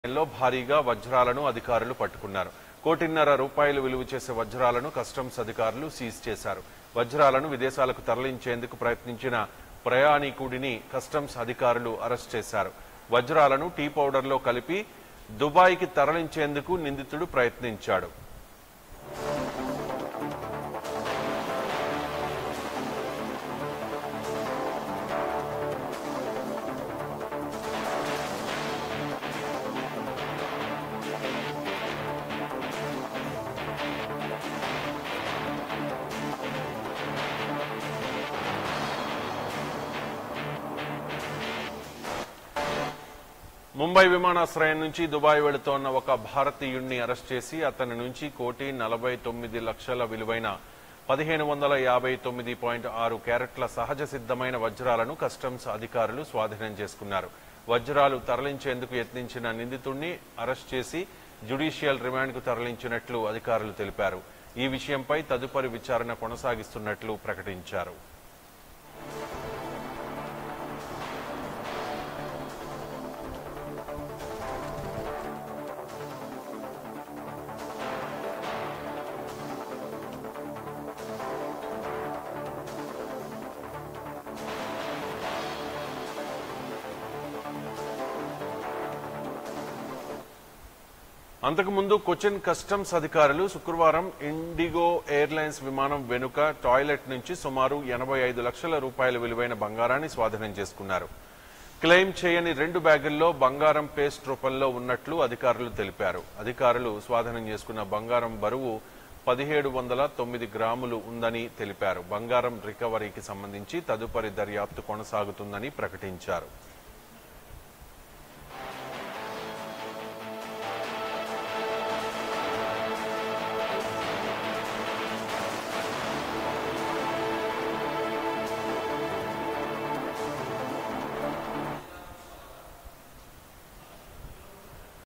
లో భారీగా వజ్రాలను అధికారులు పట్టుకున్నారు కోటిన్నర రూపాయలు విలువ చేసే వజ్రాలను కస్టమ్స్ అధికారులు సీజ్ చేశారు వజ్రాలను విదేశాలకు తరలించేందుకు ప్రయత్నించిన ప్రయాణికుడిని కస్టమ్స్ అధికారులు అరెస్ట్ చేశారు వజ్రాలను టీ పౌడర్లో కలిపి దుబాయ్కి తరలించేందుకు నిందితుడు ప్రయత్నించాడు ముంబై విమానాశ్రయం నుంచి దుబాయ్ వెళుతోన్న ఒక భారతీయుణ్ణి అరెస్ట్ చేసి అతని నుంచి కోటి నలభై తొమ్మిది లక్షల విలువైన పదిహేను వందల యాభై తొమ్మిది పాయింట్ ఆరు క్యారెట్ల సహజ సిద్ధమైన వజ్రాలను కస్టమ్స్ అధికారులు స్వాధీనం చేసుకున్నారు వజ్రాలు తరలించేందుకు యత్నించిన నిందితుణ్ణి అరెస్ట్ చేసి జ్యుడిషియల్ రిమాండ్కు తరలించినట్లు అధికారులు తెలిపారు ఈ విషయంపై తదుపరి విచారణ కొనసాగిస్తున్నట్లు ప్రకటించారు అంతకుముందు కొచ్చిన్ కస్టమ్స్ అధికారులు శుక్రవారం ఇండిగో ఎయిర్లైన్స్ విమానం వెనుక టాయిలెట్ నుంచి సుమారు ఎనభై ఐదు లక్షల రూపాయల విలువైన బంగారాన్ని స్వాధీనం చేసుకున్నారు క్లెయిమ్ చేయని రెండు బ్యాగుల్లో బంగారం పేస్ట్ రూపంలో ఉన్నట్లు అధికారులు తెలిపారు అధికారులు స్వాధీనం చేసుకున్న బంగారం బరువు పదిహేడు వందల తొమ్మిది గ్రాములు ఉందని తెలిపారు బంగారం రికవరీకి సంబంధించి తదుపరి దర్యాప్తు కొనసాగుతుందని ప్రకటించారు